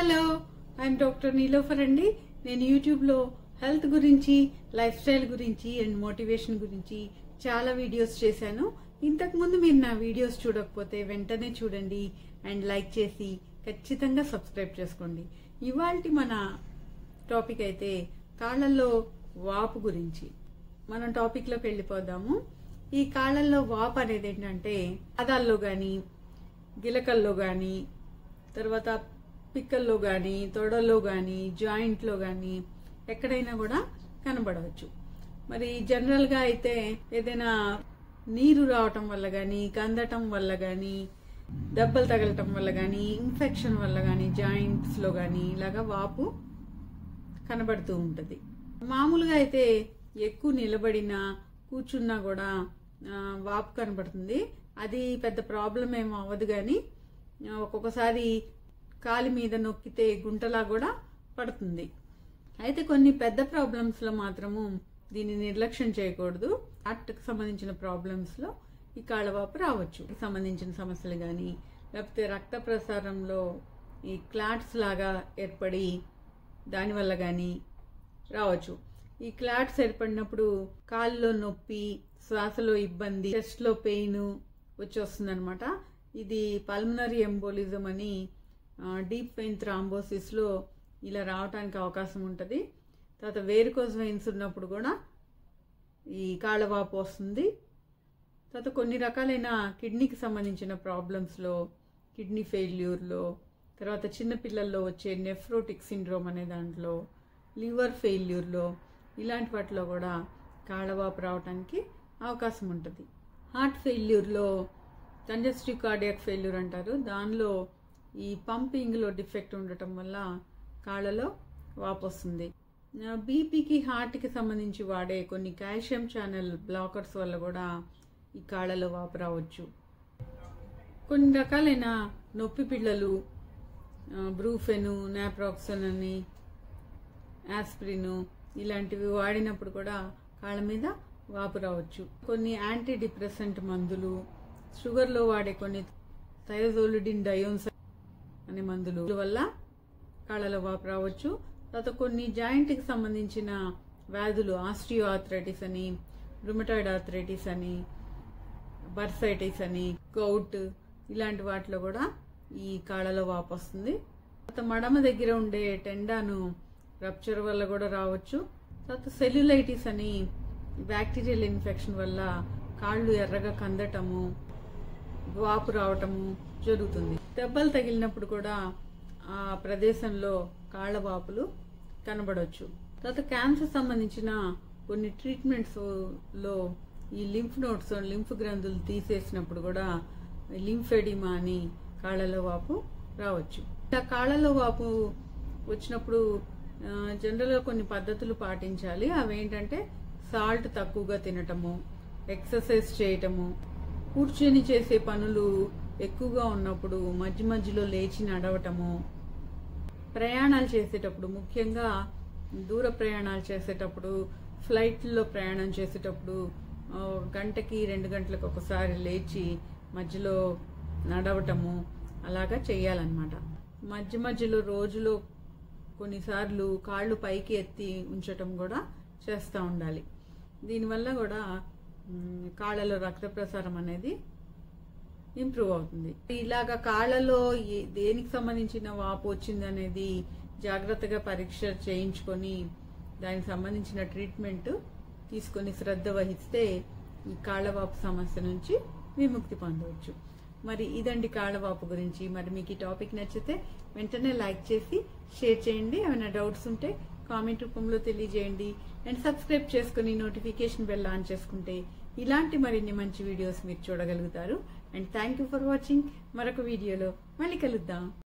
hello I'm doctor Niloufer అండి నేను యూట్యూబ్లో హెల్త్ గురించి లైఫ్ స్టైల్ గురించి అండ్ మోటివేషన్ గురించి చాలా వీడియోస్ చేశాను ఇంతకు ముందు మీరు నా వీడియోస్ చూడకపోతే వెంటనే చూడండి అండ్ లైక్ చేసి ఖచ్చితంగా సబ్స్క్రైబ్ చేసుకోండి ఇవాల్టి మన టాపిక్ అయితే కాళ్ళల్లో వాపు గురించి మనం టాపిక్లోకి వెళ్ళిపోదాము ఈ కాళ్ళల్లో వాపు అనేది ఏంటంటే పాదాల్లో కానీ గిలకల్లో కానీ తర్వాత పిక్కల్లో కానీ తొడల్లో కానీ జాయింట్లో కానీ ఎక్కడైనా కూడా కనబడవచ్చు మరి జనరల్గా అయితే ఏదైనా నీరు రావటం వల్ల కానీ కందటం వల్ల కానీ దెబ్బలు తగలటం వల్ల కానీ ఇన్ఫెక్షన్ వల్ల కానీ జాయింట్స్లో కానీ ఇలాగా వాపు కనబడుతూ ఉంటుంది మామూలుగా అయితే ఎక్కువ నిలబడినా కూర్చున్నా కూడా ఆ, వాపు కనబడుతుంది అది పెద్ద ప్రాబ్లం ఏమో అవ్వదు కానీ ఆ, ఒక్కొక్కసారి కాలి మీద నొక్కితే గుంటలా కూడా పడుతుంది అయితే కొన్ని పెద్ద ప్రాబ్లమ్స్లో మాత్రము దీన్ని నిర్లక్ష్యం చేయకూడదు హార్ట్కి సంబంధించిన ప్రాబ్లమ్స్లో ఈ కాళ్ళవాపు రావచ్చు సంబంధించిన సమస్యలు కానీ లేకపోతే రక్త ప్రసారంలో ఈ క్లాట్స్ లాగా ఏర్పడి దానివల్ల కానీ రావచ్చు ఈ క్లాట్స్ ఏర్పడినప్పుడు కాళ్ళలో నొప్పి శ్వాసలో ఇబ్బంది చెస్ట్లో పెయిన్ వచ్చి వస్తుందన్నమాట ఇది పల్మనరీ ఎంబోలిజం అని డీప్ వెయిన్ థ్రాంబోసిస్లో ఇలా రావడానికి అవకాశం ఉంటుంది తర్వాత వేరుకోజ్ వెయిన్స్ ఉన్నప్పుడు కూడా ఈ కాళ్ళవాపు వస్తుంది తర్వాత కొన్ని రకాలైన కిడ్నీకి సంబంధించిన ప్రాబ్లమ్స్లో కిడ్నీ ఫెయిల్యూర్లో తర్వాత చిన్నపిల్లల్లో వచ్చే నెఫ్రోటిక్ సిండ్రోమ్ అనే దాంట్లో లివర్ ఫెయిల్యూర్లో ఇలాంటి వాటిలో కూడా కాళ్ళవాపు రావడానికి అవకాశం ఉంటుంది హార్ట్ ఫెయిల్యూర్లో కంజస్టివ్ కార్డియాక్ ఫెయిల్యూర్ అంటారు దానిలో ఈ పంపింగ్లో డిఫెక్ట్ ఉండటం వల్ల కాళ్ళలో వాపు వస్తుంది బీపీకి హార్ట్కి సంబంధించి వాడే కొన్ని కాల్షియం ఛానల్ బ్లాకర్స్ వల్ల కూడా ఈ కాళ్ళలో వాపు రావచ్చు కొన్ని రకాలైన నొప్పి పిల్లలు బ్రూఫెను నాప్రాక్సన్ అని ఆస్ప్రిన్ ఇలాంటివి వాడినప్పుడు కూడా కాళ్ళ మీద వాపు రావచ్చు కొన్ని యాంటీ డిప్రెసెంట్ మందులు షుగర్లో వాడే కొన్ని థైరోజోలిడిన్ డయోన్స్ అనే మందులు వల్ల కాళ్ళలో వాపు రావచ్చు తర్వాత కొన్ని జాయింట్కి సంబంధించిన వ్యాధులు ఆస్టియో ఆర్థరైటిస్ అని రుమటాయిడ్ ఆర్థరైటిస్ అని బర్సైటిస్ అని గౌట్ ఇలాంటి వాటిలో కూడా ఈ కాళ్ళలో వాపు వస్తుంది తర్వాత మడమ దగ్గర ఉండే టెండాను రప్చర్ వల్ల కూడా రావచ్చు తర్వాత సెల్యులైటిస్ అని బ్యాక్టీరియల్ ఇన్ఫెక్షన్ వల్ల కాళ్ళు ఎర్రగా కందటము వాపు రావటము జరుగుతుంది దెబ్బలు తగిలినప్పుడు కూడా ఆ ప్రదేశంలో కాళ్ళ వాపులు కనబడవచ్చు తర్వాత క్యాన్సర్ సంబంధించిన కొన్ని ట్రీట్మెంట్స్ లో ఈ లింఫ్ నోట్స్ లింఫ్ గ్రంథులు తీసేసినప్పుడు కూడా లింఫెడిమా అని కాళ్ళలో వాపు రావచ్చు ఇలా కాళ్ళలో వాపు వచ్చినప్పుడు ఆ, జనరల్గా కొన్ని పద్ధతులు పాటించాలి అవేంటంటే సాల్ట్ తక్కువగా తినటము ఎక్సర్సైజ్ చేయటము కూర్చొని చేసే పనులు ఎక్కువగా ఉన్నప్పుడు మధ్య మధ్యలో లేచి నడవటము ప్రయాణాలు చేసేటప్పుడు ముఖ్యంగా దూర ప్రయాణాలు చేసేటప్పుడు ఫ్లైట్లో ప్రయాణం చేసేటప్పుడు ఆ, గంటకి రెండు గంటలకు ఒకసారి లేచి మధ్యలో నడవటము అలాగా చేయాలన్నమాట మధ్య మధ్యలో రోజులో కొన్నిసార్లు కాళ్ళు పైకి ఎత్తి ఉంచటం కూడా చేస్తూ ఉండాలి దీనివల్ల కూడా మ్, కాళ్ళలో రక్త ప్రసారం అనేది ఇంప్రూవ్ అవుతుంది ఇలాగ కాళ్ళలో ఏ- దేనికి సంబంధించిన వాపు వచ్చింది అనేది జాగ్రత్తగా పరీక్ష చేయించుకొని దానికి సంబంధించిన ట్రీట్మెంట్ తీసుకొని శ్రద్ధ వహిస్తే ఈ కాళ్ళవాపు సమస్య నుంచి విముక్తి పొందవచ్చు మరి ఇదండి కాళ్ళవాపు గురించి మరి మీకు ఈ టాపిక్ నచ్చితే వెంటనే లైక్ చేసి షేర్ చేయండి ఏమైనా డౌట్స్ ఉంటే కామెంట్ రూపంలో తెలియజేయండి అండ్ సబ్స్క్రైబ్ చేసుకుని నోటిఫికేషన్ బెల్ ఆన్ చేసుకుంటే ఇలాంటి మరిన్ని మంచి వీడియోస్ మీరు చూడగలుగుతారు and thank you for watching మరొక వీడియోలో మళ్ళీ కలుద్దాం